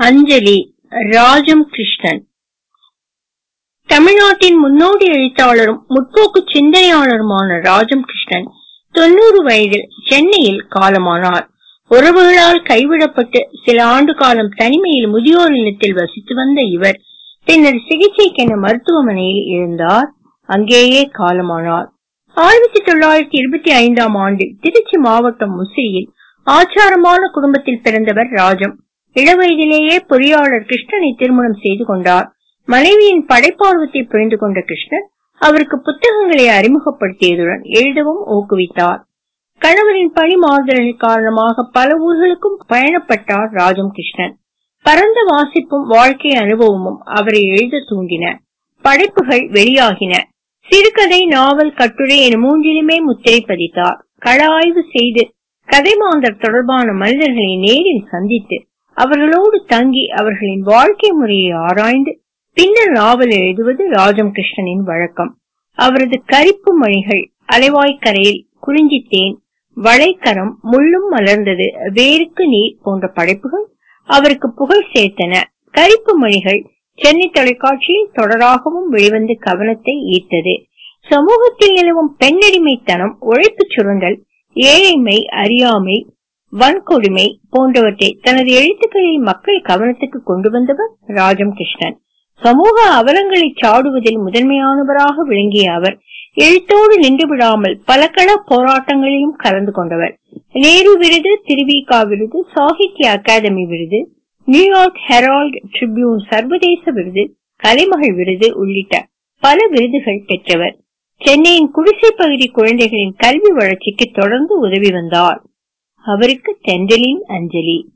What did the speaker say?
அஞ்சலி ராஜம் கிருஷ்ணன் தமிழ்நாட்டின் முன்னோடி எழுத்தாளரும் முற்போக்கு சிந்தனையாளருமான ராஜம் கிருஷ்ணன் தொண்ணூறு வயதில் சென்னையில் காலமானார் உறவுகளால் கைவிடப்பட்டு சில ஆண்டு காலம் தனிமையில் முதியோர் இல்லத்தில் வசித்து வந்த இவர் பின்னர் சிகிச்சைக்கென மருத்துவமனையில் இருந்தார் அங்கேயே காலமானார் ஆயிரத்தி தொள்ளாயிரத்தி இருபத்தி ஐந்தாம் ஆண்டில் திருச்சி மாவட்டம் முசிறியில் ஆச்சாரமான குடும்பத்தில் பிறந்தவர் ராஜம் இளவயதிலேயே பொறியாளர் கிருஷ்ணனை திருமணம் செய்து கொண்டார் மனைவியின் படைப்பார்வத்தை புரிந்து கொண்ட கிருஷ்ணன் அவருக்கு புத்தகங்களை அறிமுகப்படுத்தியதுடன் எழுதவும் ஊக்குவித்தார் கணவரின் பணி மாறுதல்கள் காரணமாக பல ஊர்களுக்கும் பயணப்பட்டார் ராஜம் கிருஷ்ணன் பரந்த வாசிப்பும் வாழ்க்கை அனுபவமும் அவரை எழுத தூண்டின படைப்புகள் வெளியாகின சிறுகதை நாவல் கட்டுரை என மூன்றிலுமே முத்திரை பதித்தார் கள ஆய்வு செய்து கதை மாந்தர் தொடர்பான மனிதர்களை நேரில் சந்தித்து அவர்களோடு தங்கி அவர்களின் வாழ்க்கை முறையை ஆராய்ந்து பின்னர் நாவல் எழுதுவது ராஜம் கிருஷ்ணனின் வழக்கம் அவரது கரிப்பு மணிகள் அலைவாய்க்கரையில் குறிஞ்சித்தேன் வளைக்கரம் முள்ளும் மலர்ந்தது வேருக்கு நீர் போன்ற படைப்புகள் அவருக்கு புகழ் சேர்த்தன கரிப்பு மணிகள் சென்னை தொலைக்காட்சியில் தொடராகவும் வெளிவந்து கவனத்தை ஈர்த்தது சமூகத்தில் நிலவும் பெண்ணடிமைத்தனம் உழைப்பு சுரண்டல் ஏழைமை அறியாமை வன்கொடுமை போன்றவற்றை தனது எழுத்துக்களில் மக்கள் கவனத்துக்கு கொண்டு வந்தவர் ராஜம் கிருஷ்ணன் சமூக அவலங்களை சாடுவதில் முதன்மையானவராக விளங்கிய அவர் எழுத்தோடு நின்று விடாமல் பல கள போராட்டங்களிலும் கலந்து கொண்டவர் நேரு விருது திருவிகா விருது சாகித்ய அகாதமி விருது நியூயார்க் ஹெரால்ட் ட்ரிபியூன் சர்வதேச விருது கலைமகள் விருது உள்ளிட்ட பல விருதுகள் பெற்றவர் சென்னையின் குடிசை பகுதி குழந்தைகளின் கல்வி வளர்ச்சிக்கு தொடர்ந்து உதவி வந்தார் அவருக்கு தென்றலின் அஞ்சலி